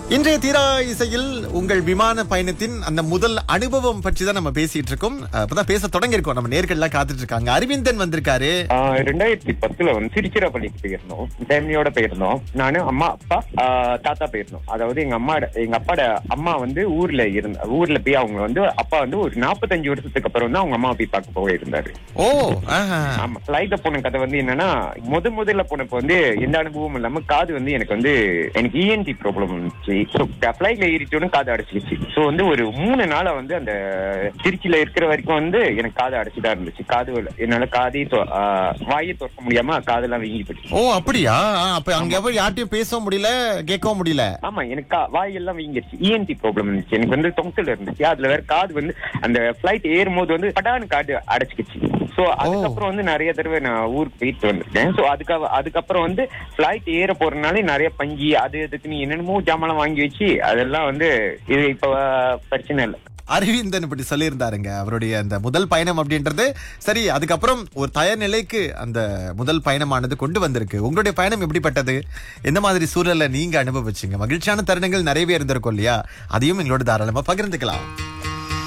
இன்றைய தீரா இசையில் உங்கள் விமான பயணத்தின் அந்த முதல் அனுபவம் பற்றி தான் நம்ம பேசிட்டு இருக்கோம் அஹ், இப்பதான் பேச தொடங்கி இருக்கோம் நம்ம நேர்கள்லாம் காத்துட்டு இருக்காங்க அரவிந்தன் வந்திருக்காரு ஆஹ் ரெண்டாயிரத்தி பத்துல வந்து திருச்சிராப்பள்ளிக்கு போயிருந்தோம் ஃபேமிலியோட போயிருந்தோம் நானு அம்மா அப்பா ஆஹ் தாத்தா போயிருந்தோம் அதாவது எங்க அம்மா எங்க அப்பாட அம்மா வந்து ஊர்ல இருந்த ஊர்ல போய் அவங்க வந்து அப்பா வந்து ஒரு நாற்பத்தஞ்சு வருஷத்துக்கு அப்புறம் வந்து அவங்க அம்மா போய் பார்க்க போக இருந்தாரு ஓ ஆஹா. ஆமா ஃபிளைட்ல போன கதை வந்து என்னன்னா முத முதல்ல போனப்ப வந்து எந்த அனுபவமும் இல்லாம காது வந்து எனக்கு வந்து எனக்கு இஎன்டி ப்ராப்ளம் இருந்துச்சு ஸோ ஃபிளைட்ல ஏறிட்டோன்னு காது அடைச்சிக்கிச்சு ஸோ வந்து ஒரு மூணு நாளா வந்து அந்த திருச்சியில இருக்கிற வரைக்கும் வந்து எனக்கு காது அடைச்சுதான் இருந்துச்சு காது வலி. என்னால காதே தொ- ஆஹ் வாயை திறக்க முடியாம காதெல்லாம் வீங்கி போச்சு ஓ அப்படியா ஆ, அப்ப அங்க போய் யார்ட்டையும் பேசவும் முடியல கேட்கவும் முடியல ஆமா எனக்கு கா- வாயெல்லாம் வீங்கிருச்சு இஎன்டி ப்ராப்ளம் இருந்துச்சு எனக்கு வந்து தொங்கல் இருந்துச்சு அதுல வேற காது வந்து அந்த ஃபிளைட் ஏறும்போது வந்து படான்னு காது அடைச்சிக்கிச்சு சோ அதுக்கப்புறம் வந்து நிறைய தடவை நான் ஊருக்கு போயிட்டு வந்திருக்கேன் சோ அதுக்கு அதுக்கப்புறம் வந்து ஃபிளைட் ஏற போறதுனால நிறைய பஞ்சி அது இதுக்குன்னு என்னென்னமோ ஜாமான் வாங்கி வச்சு அதெல்லாம் வந்து இது இப்ப பிரச்சனை இல்லை அரவிந்தன் இப்படி சொல்லியிருந்தாருங்க அவருடைய அந்த முதல் பயணம் அப்படின்றது சரி அதுக்கப்புறம் ஒரு தயார் நிலைக்கு அந்த முதல் பயணமானது கொண்டு வந்திருக்கு உங்களுடைய பயணம் எப்படிப்பட்டது எந்த மாதிரி சூழல்ல நீங்க அனுபவிச்சீங்க மகிழ்ச்சியான தருணங்கள் நிறையவே இருந்திருக்கும் இல்லையா அதையும் எங்களோட தாராளமா பகிர்ந்துக்கலாம்